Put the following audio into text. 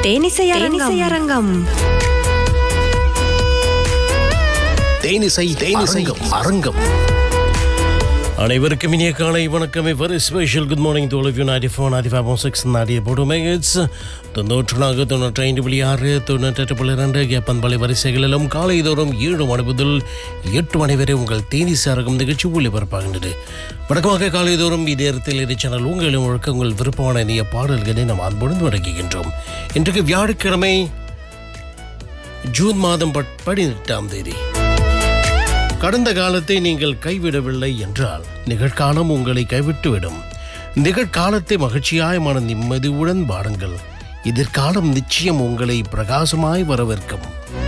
தேனிசை அரங்கம் தேனிசை தேனிசை அரங்கம் அனைவருக்கும் இனிய காலை வணக்கம் very special good morning to all you ninety four ninety five six நாடிய போடு மேகட்ஸ் தொண்ணூற்று நான்கு தொண்ணூற்றி ஐந்து புள்ளி ஆறு தொண்ணூற்றெட்டு புள்ளி ரெண்டு கேப்பன்பலை வரிசைகளிலும் காலை தோறும் ஏழு மணி முதல் எட்டு மணி வரை உங்கள் தேனிசை அரங்கம் நிகழ்ச்சி ஒளிபரப்பாகின்றது வழக்கமாக காலை தோறும் இதேரத்தில் இரு சேனல் உங்களிடம் முழுக்க உங்கள் விருப்பமான இனிய பாடல்களை நாம் அன்புடன் வழங்குகின்றோம் இன்றைக்கு வியாழக்கிழமை ஜூன் மாதம் பட்- பதினெட்டாம் தேதி கடந்த காலத்தை நீங்கள் கைவிடவில்லை என்றால் நிகழ்காலம் உங்களை கைவிட்டுவிடும் நிகழ்காலத்தை மகிழ்ச்சியாய் மன நிம்மதியுடன் பாருங்கள் எதிர்காலம் நிச்சயம் உங்களை பிரகாசமாய் வரவேற்கும்